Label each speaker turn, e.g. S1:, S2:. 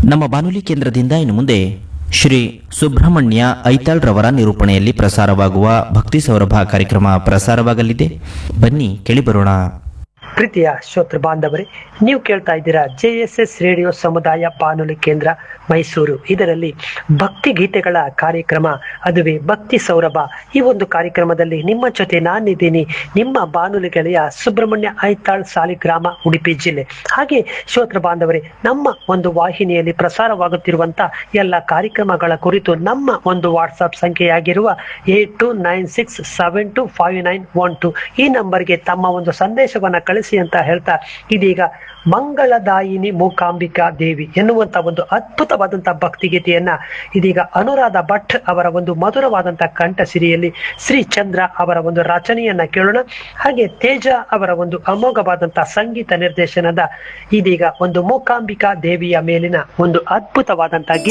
S1: ನಮ್ಮ ಬಾನುಲಿ ಕೇಂದ್ರದಿಂದ ಇನ್ನು ಮುಂದೆ ಶ್ರೀ ಸುಬ್ರಹ್ಮಣ್ಯ ಐತಾಳ್ ರವರ ನಿರೂಪಣೆಯಲ್ಲಿ ಪ್ರಸಾರವಾಗುವ ಭಕ್ತಿ ಸೌರಭ ಕಾರ್ಯಕ್ರಮ ಪ್ರಸಾರವಾಗಲಿದೆ ಬನ್ನಿ ಕೇಳಿಬರೋಣ
S2: ಪ್ರೀತಿಯ ಶ್ರೋತೃ ಬಾಂಧವರೇ ನೀವು ಕೇಳ್ತಾ ಇದ್ದೀರಾ ಜೆ ಎಸ್ ಎಸ್ ರೇಡಿಯೋ ಸಮುದಾಯ ಬಾನುಲಿ ಕೇಂದ್ರ ಮೈಸೂರು ಇದರಲ್ಲಿ ಭಕ್ತಿ ಗೀತೆಗಳ ಕಾರ್ಯಕ್ರಮ ಅದುವೇ ಭಕ್ತಿ ಸೌರಭ ಈ ಒಂದು ಕಾರ್ಯಕ್ರಮದಲ್ಲಿ ನಿಮ್ಮ ಜೊತೆ ನಾನಿದ್ದೀನಿ ನಿಮ್ಮ ಬಾನುಲಿ ಗೆಳೆಯ ಸುಬ್ರಹ್ಮಣ್ಯ ಐತಾಳ್ ಸಾಲಿಗ್ರಾಮ ಉಡುಪಿ ಜಿಲ್ಲೆ ಹಾಗೆ ಶ್ರೋತೃ ಬಾಂಧವರೇ ನಮ್ಮ ಒಂದು ವಾಹಿನಿಯಲ್ಲಿ ಪ್ರಸಾರವಾಗುತ್ತಿರುವಂತ ಎಲ್ಲ ಕಾರ್ಯಕ್ರಮಗಳ ಕುರಿತು ನಮ್ಮ ಒಂದು ವಾಟ್ಸ್ಆಪ್ ಸಂಖ್ಯೆಯಾಗಿರುವ eight two nine six seven two five nine one two ಈ ನಂಬರ್ಗೆ ತಮ್ಮ ಒಂದು ಸಂದೇಶವನ್ನ ಕಳಿಸಿ ಅಂತ ಹೇಳ್ತಾ ಇದೀಗ ಮಂಗಳದಾಯಿನಿ ಮೂಕಾಂಬಿಕಾ ದೇವಿ ಎನ್ನುವಂತ ಒಂದು ಅದ್ಭುತವಾದಂತಹ ಭಕ್ತಿಗೀತೆಯನ್ನ ಇದೀಗ ಅನುರಾಧ ಭಟ್ ಅವರ ಒಂದು ಮಧುರವಾದಂತ ಕಂಠಸಿರಿಯಲ್ಲಿ ಶ್ರೀ ಚಂದ್ರ ಅವರ ಒಂದು ರಚನೆಯನ್ನ ಕೇಳೋಣ ಹಾಗೆ ತೇಜ ಅವರ ಒಂದು ಅಮೋಘವಾದಂತಹ ಸಂಗೀತ ನಿರ್ದೇಶನದ ಇದೀಗ ಒಂದು ಮೂಕಾಂಬಿಕಾ ದೇವಿಯ ಮೇಲಿನ ಒಂದು ಅದ್ಭುತವಾದಂತಹ